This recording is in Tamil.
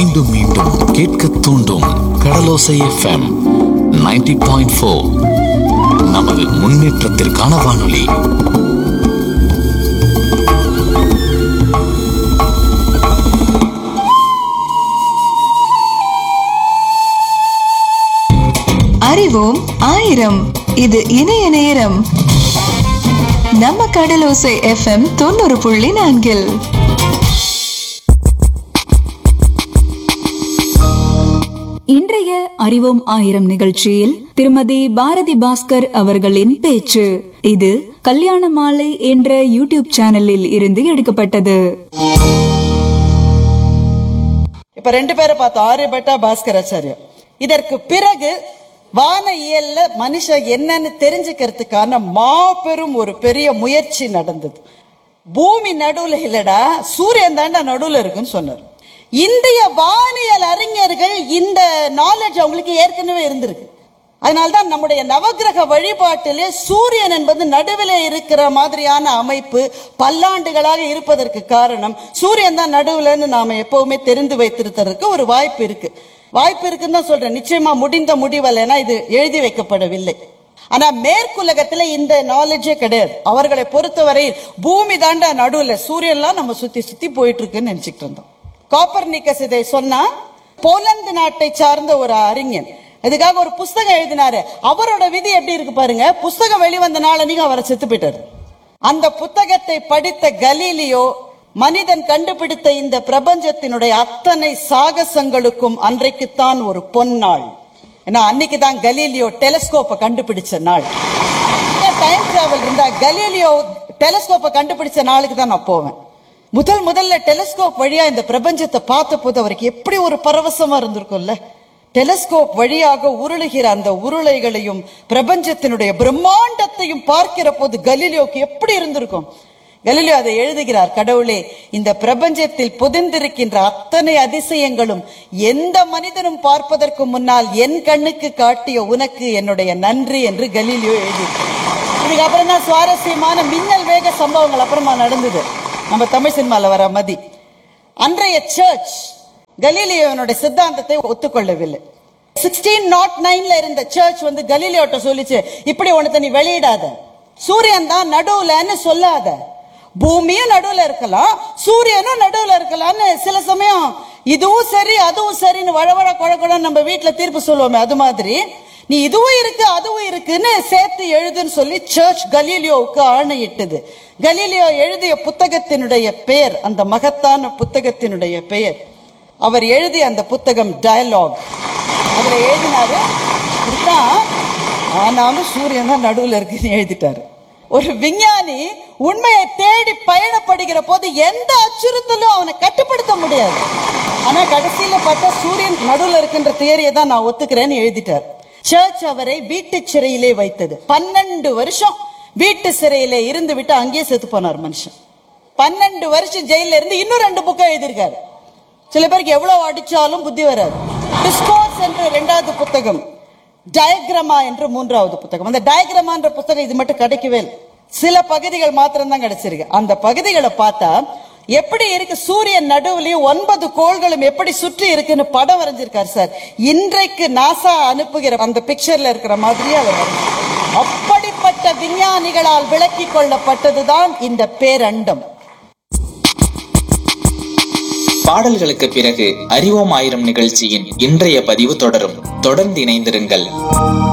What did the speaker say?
மீண்டும் மீண்டும் கேட்க தூண்டும் கடலோசை எஃப்எம் 90.4 பாயிண்ட் ஃபோர் நமது முன்னேற்றத்திற்கான வானொலி அறிவோம் ஆயிரம் இது இணைய நேரம் நம்ம கடலோசை எஃப்எம் தொண்ணூறு புள்ளி நான்கில் இன்றைய அறிவோம் ஆயிரம் நிகழ்ச்சியில் திருமதி பாரதி பாஸ்கர் அவர்களின் பேச்சு இது கல்யாண மாலை என்ற யூடியூப் சேனலில் இருந்து எடுக்கப்பட்டது இப்ப ரெண்டு பேரை பார்த்தோம் ஆரியபட்டா பாஸ்கராச்சாரியா இதற்கு பிறகு வானியல்ல மனுஷன் என்னன்னு தெரிஞ்சுக்கிறதுக்கான மாபெரும் ஒரு பெரிய முயற்சி நடந்தது பூமி நடுவுல இல்லடா சூரியன் தாண்டா நடுவுல இருக்குன்னு சொன்னார் இந்திய வானியல் அறிஞர்கள் இந்த நாலேஜ் அவங்களுக்கு ஏற்கனவே இருந்திருக்கு அதனால்தான் நம்முடைய நவக்கிரக வழிபாட்டிலே சூரியன் என்பது நடுவில் இருக்கிற மாதிரியான அமைப்பு பல்லாண்டுகளாக இருப்பதற்கு காரணம் சூரியன் தான் நடுவுலன்னு நாம எப்பவுமே தெரிந்து வைத்திருக்கிறதுக்கு ஒரு வாய்ப்பு இருக்கு வாய்ப்பு இருக்குன்னு தான் சொல்றேன் நிச்சயமா முடிந்த முடிவலைன்னா இது எழுதி வைக்கப்படவில்லை ஆனா மேற்குலகத்துல இந்த நாலேஜே கிடையாது அவர்களை பொறுத்தவரை பூமி தாண்டா நடுவுல சூரியன்லாம் நம்ம சுத்தி சுத்தி போயிட்டு இருக்குன்னு நினைச்சிட்டு இருந்தோம் காப்பர் நிக்கஸ் இதை சொன்னா போலந்து நாட்டை சார்ந்த ஒரு அறிஞன் இதுக்காக ஒரு புஸ்தகம் எழுதினாரு அவரோட விதி எப்படி இருக்கு பாருங்க புஸ்தகம் வெளிவந்த நாளன்னைக்கு அவரை செத்து போயிட்டாரு அந்த புத்தகத்தை படித்த கலீலியோ மனிதன் கண்டுபிடித்த இந்த பிரபஞ்சத்தினுடைய அத்தனை சாகசங்களுக்கும் அன்றைக்குத்தான் ஒரு பொன்னாள் ஏன்னா அன்னைக்கு தான் கலீலியோ டெலிஸ்கோப்பை கண்டுபிடிச்ச நாள் டைம் டிராவல் இருந்தா கலீலியோ டெலிஸ்கோப்பை கண்டுபிடிச்ச நாளுக்கு தான் நான் போவேன் முதல் முதல்ல டெலிஸ்கோப் வழியா இந்த பிரபஞ்சத்தை பார்த்த போது அவருக்கு எப்படி ஒரு பரவசமா இருந்திருக்கும்ல டெலிஸ்கோப் வழியாக உருளுகிற அந்த உருளைகளையும் பிரபஞ்சத்தினுடைய பிரம்மாண்டத்தையும் பார்க்கிற போது கலீலியோக்கு எப்படி இருந்திருக்கும் கலிலியோ அதை எழுதுகிறார் கடவுளே இந்த பிரபஞ்சத்தில் புதிந்திருக்கின்ற அத்தனை அதிசயங்களும் எந்த மனிதனும் பார்ப்பதற்கு முன்னால் என் கண்ணுக்கு காட்டிய உனக்கு என்னுடைய நன்றி என்று கலீலியோ எழுதியிருக்கிறார் இதுக்கு அப்புறம் தான் சுவாரஸ்யமான மின்னல் வேக சம்பவங்கள் அப்புறமா நடந்தது நம்ம தமிழ் சினிமால வர மதி அன்றைய சர்ச் கலீலியோனுடைய சித்தாந்தத்தை ஒத்துக்கொள்ளவில்லை சிக்ஸ்டீன் நாட் நைன்ல இருந்த சர்ச் வந்து கலீலியோட்ட சொல்லிச்சு இப்படி ஒண்ணு நீ வெளியிடாத சூரியன் தான் நடுவுலன்னு சொல்லாத பூமியும் நடுவுல இருக்கலாம் சூரியனும் நடுவுல இருக்கலாம்னு சில சமயம் இதுவும் சரி அதுவும் சரின்னு வழவழ குழ நம்ம வீட்டுல தீர்ப்பு சொல்லுவோமே அது மாதிரி நீ இதுவும் இருக்கு அதுவும் இருக்குன்னு சேர்த்து எழுதுன்னு சொல்லி சர்ச் கலீலியோவுக்கு ஆணையிட்டது கலீலியோ எழுதிய புத்தகத்தினுடைய பெயர் அந்த மகத்தான புத்தகத்தினுடைய பெயர் அவர் எழுதிய அந்த புத்தகம் டயலாக் அதுல எழுதினாரு இப்படித்தான் ஆனாலும் சூரியன் தான் நடுவுல இருக்குன்னு எழுதிட்டாரு ஒரு விஞ்ஞானி உண்மையை தேடி பயணப்படுகிற போது எந்த அச்சுறுத்தலும் அவனை கட்டுப்படுத்த முடியாது ஆனா கடைசியில பார்த்தா சூரியன் நடுவுல இருக்கின்ற தியரியை தான் நான் ஒத்துக்கிறேன்னு எழுதிட்டார் சர்ச் அவரை வீட்டு சிறையிலே வைத்தது பன்னெண்டு வருஷம் வீட்டு சிறையிலே இருந்து விட்டு அங்கேயே செத்து போனார் மனுஷன் பன்னெண்டு வருஷம் ஜெயில இருந்து இன்னும் ரெண்டு புக்கம் எழுதியிருக்காரு சில பேருக்கு எவ்வளவு அடிச்சாலும் புத்தி வராது டிஸ்கோர்ஸ் என்ற இரண்டாவது புத்தகம் டயக்ரமா என்று மூன்றாவது புத்தகம் அந்த டயக்ரமா என்ற புத்தகம் இது மட்டும் கிடைக்கவே இல்லை சில பகுதிகள் மாத்திரம் தான் கிடைச்சிருக்கு அந்த பகுதிகளை பார்த்தா எப்படி இருக்கு சூரியன் நடுவுலயும் ஒன்பது கோள்களும் எப்படி சுற்றி இருக்குன்னு படம் வரைஞ்சிருக்காரு சார் இன்றைக்கு நாசா அனுப்புகிற அந்த பிக்சர்ல இருக்கிற மாதிரியே அவர் வரைஞ்சிருக்காரு. அப்படிப்பட்ட விஞ்ஞானிகளால் விளக்கி கொள்ளப்பட்டதுதான் இந்த பேரண்டம் பாடல்களுக்கு பிறகு அறிவோம் ஆயிரம் நிகழ்ச்சியின் இன்றைய பதிவு தொடரும் தொடர்ந்து இணைந்திருங்கள்